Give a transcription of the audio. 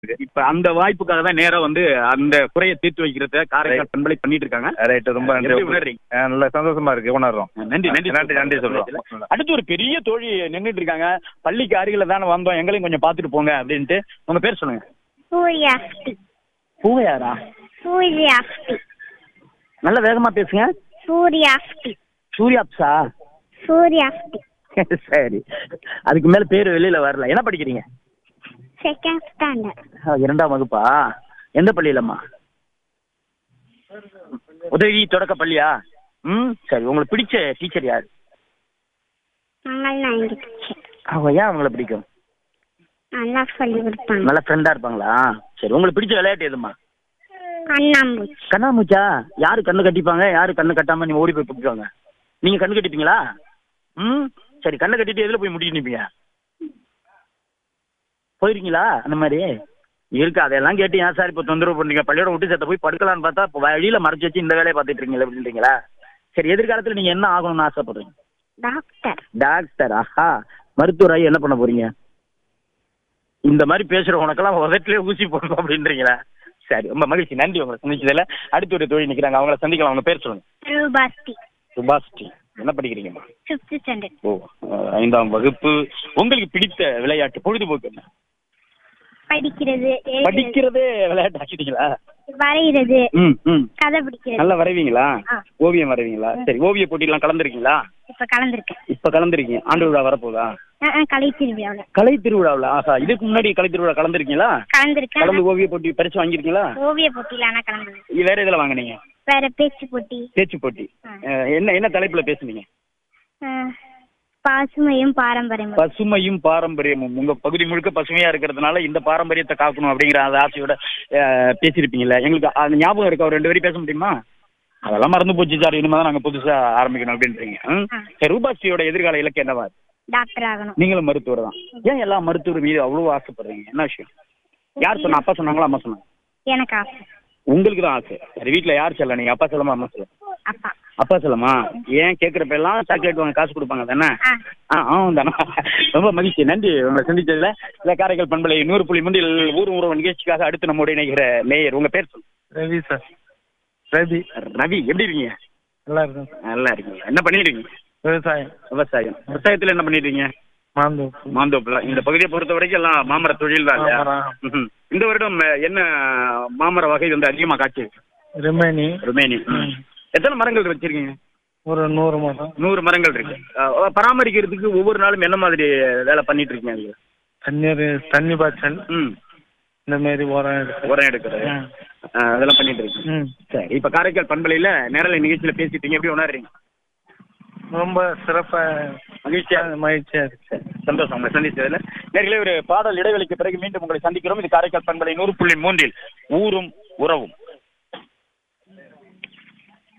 இப்ப அந்த வாய்ப்புக்காக தான் நேரா வந்து அந்த குறையை தீர்த்து வைக்கிறத காரைக்கால் பண்பலை பண்ணிட்டு இருக்காங்க ரைட்டு ரொம்ப நன்றி எப்படி உணர்றீங்க? ஆ, நல்ல சந்தோஷமா இருக்கு உணர்றோம் நன்றி நன்றி நன்றி நன்றி சொல்றோம் அடுத்து ஒரு பெரிய தோழி நின்னுட்டு இருக்காங்க பள்ளிக்கு அருகில தானே வந்தோம் எங்களையும் கொஞ்சம் பாத்துட்டு போங்க அப்படின்ட்டு உங்க பேர் சொல்லுங்க சூர்யாஸ்தி பூவையாரா சூர்யாஸ்தி நல்ல வேகமா பேசுங்க சூர்யாஸ்தி சூர்யாப்ஸா சூர்யாஸ்தி சரி அதுக்கு மேல பேர் வெளியில வரல என்ன படிக்கிறீங்க செகண்ட் ஸ்டாண்டர்ட் ஆ, இரண்டாம் வகுப்பா எந்த பள்ளியிலம்மா உதவி தொடக்க பள்ளியா ம் சரி உங்களுக்கு பிடிச்ச டீச்சர் யார் நாங்கள் நைன்டி டீச்சர் அவங்க ஏன் அவங்கள பிடிக்கும் நல்லா சொல்லி கொடுப்பாங்க நல்ல ஃப்ரெண்டா இருப்பாங்களா சரி உங்களுக்கு பிடிச்ச விளையாட்டு எதுமா கண்ணாம்பூச்சி கண்ணாமூச்சா யாரு கண்ணு கட்டிப்பாங்க யாரு கண்ணு கட்டாம நீங்க ஓடி போய் பிடிப்பாங்க நீங்க கண்ணு கட்டிப்பீங்களா ம் சரி கண்ணை கட்டிட்டு எதுல போய் முடிக்க நிப்பீங்க போயிருக்கீங்களா அந்த மாதிரி இருக்கு அதெல்லாம் கேட்டு ஏன் சார் இப்போ தொந்தரவு பண்ணீங்க பள்ளியோட விட்டு சேர்த்த போய் படுக்கலான்னு பார்த்தா இப்போ வழியில மறைச்சு வச்சு இந்த வேலையை பார்த்துட்டு இருக்கீங்களா அப்படின்றீங்களா சரி எதிர்காலத்துல நீங்க என்ன ஆகணும்னு ஆசைப்படுறீங்க டாக்டர் டாக்டர் ஆஹா மருத்துவராகி என்ன பண்ண போறீங்க இந்த மாதிரி பேசுற உனக்கெல்லாம் உதட்டிலே ஊசி போடணும் அப்படின்றீங்களா சரி ரொம்ப மகிழ்ச்சி நன்றி உங்களை சந்திச்சதுல அடுத்து ஒரு தொழில் நிக்கிறாங்க அவங்கள சந்திக்கலாம் அவங்க பேர் சொல்லுங்க ரூபாஸ்தி சுபாஸ்டி என்ன படிக்கிறீங்கம்மா ஃபிஃப்த் ஸ்டாண்டர்ட் ஓ அஹ், ஐந்தாம் வகுப்பு உங்களுக்கு பிடித்த விளையாட்டு பொழுதுபோக்கு என்ன படிக்கிறது எழுதுறது, படிக்கிறதே விளையாட்டு ஆக்கிட்டீங்களா வரைகிறது ம் ம் கதை பிடிக்கிறது நல்லா வரைவீங்களா ஆ. ஓவியம் வரைவீங்களா சரி ஓவிய போட்டியெல்லாம் கலந்துருக்கீங்களா இப்ப கலந்துருக்கேன் இப்ப கலந்துருக்கீங்க ஆண்டு விழா வரப்போதா ஆ, ஆ, கலை திருவிழாவில் கலை திருவிழாவில் ஆஹா இதுக்கு முன்னாடி கலை திருவிழா கலந்துருக்கீங்களா கலந்துருக்கேன் கலந்து ஓவிய போட்டி பரிசு வாங்கியிருக்கீங்களா ஓவிய போட்டியில ஆனா கலந்து இது வேற எதுல வாங்குனீங்க வேற பேச்சு போட்டி பேச்சு போட்டி ஆ. அஹ், என்ன என்ன தலைப்புல பேசுனீங்க ஆ, பசுமையும் பாரம்பரியமும் பசுமையும் பாரம்பரியமும் உங்க பகுதி முழுக்க பசுமையா இருக்கிறதுனால இந்த பாரம்பரியத்தை காக்கணும் அப்படிங்கிற அந்த ஆசையோட அஹ், பேசியிருப்பீங்கல்ல எங்களுக்கு அந்த ஞாபகம் இருக்கா ஒரு ரெண்டு பேரும் பேச முடியுமா அதெல்லாம் மறந்து போச்சு சார் இனிமே தான் நாங்க புதுசா ஆரம்பிக்கணும் அப்படின்றீங்க ம்? ஆ. சரி ரூபாஸ்ரீயோட எதிர்கால இலக்கு என்னவா இருக்கு? டாக்டர் ஆகணும் நீங்களும் மருத்துவர் தான் ஏன் எல்லா மருத்துவர் மீது அவ்வளவு ஆசைப்படுறீங்க என்ன விஷயம் யார் சொன்னா அப்பா சொன்னாங்களா அம்மா சொன்னாங்க எனக்கு ஆசை உங்களுக்கு தான் ஆசை சரி வீட்டுல யார் செல்ல நீங்க அப்பா செல்லமா அம்மா செல்லம் அப்பா அப்பா செல்லமா ஏன் கேட்குறப்ப எல்லாம் சாக்லேட் வாங்க காசு கொடுப்பாங்க தானே ஆ ஆ ஆமாம் தானே ரொம்ப மகிழ்ச்சி நன்றி உங்களை சந்திச்சதுல இல்லை காரைக்கால் பண்பலை நூறு புள்ளி மூன்றில் ஊர் உறவு நிகழ்ச்சிக்காக அடுத்து நம்மோட இணைகிற நேயர் உங்க பேர் சொல்லு ரவி சார் ரவி ரவி எப்படி இருக்கீங்க நல்லா இருக்கும் நல்லா இருக்கீங்க என்ன பண்ணிட்டு இருக்கீங்க விவசாயம் விவசாயம் விவசாயத்துல என்ன பண்ணிட்டு இருக்கீங்க மாந்தோப்பு மாந்தோப்புல இந்த பகுதியை பொறுத்த வரைக்கும் எல்லாம் மாமர தொழில் தான் இல்லையா மாமரம். ம்ஹும். இந்த வருடம் அஹ், என்ன மாமர வகை வந்து அதிகமா காய்ச்சி ரிமைனி ருமேனி ம். எத்தனை மரங்கள் வச்சிருக்கீங்க ஒரு நூறு மரம் நூறு மரங்கள் இருக்கு அஹ், பராமரிக்கிறதுக்கு ஒவ்வொரு நாளும் என்ன மாதிரி வேலை பண்ணிட்டு இருக்கீங்க அதுல? தண்ணீர் தண்ணி பாய்ச்சல் ம் இந்த மாதிரி உரம் எடுத்து உரம் எடுக்கிறது ம். அஹ், அதெல்லாம் பண்ணிட்டு இருக்கீங்க ம் சரி இப்ப காரைக்கால் பண்பலையில நேரலை நிகழ்ச்சியில பேசிட்டீங்க எப்படி உணர்றீங்க ரொம்ப சிறப்பா மகிழ்ச்சியா மகிழ்ச்சியா இருக்கு சந்தோஷம் உங்களை சந்திச்சதுல நேர்களே ஒரு பாடல் இடைவெளிக்கு பிறகு மீண்டும் உங்களை சந்திக்கிறோம் இது காரைக்கால் பண்பலை நூறு புள்ளி மூன்றில் ஊரும் உறவும்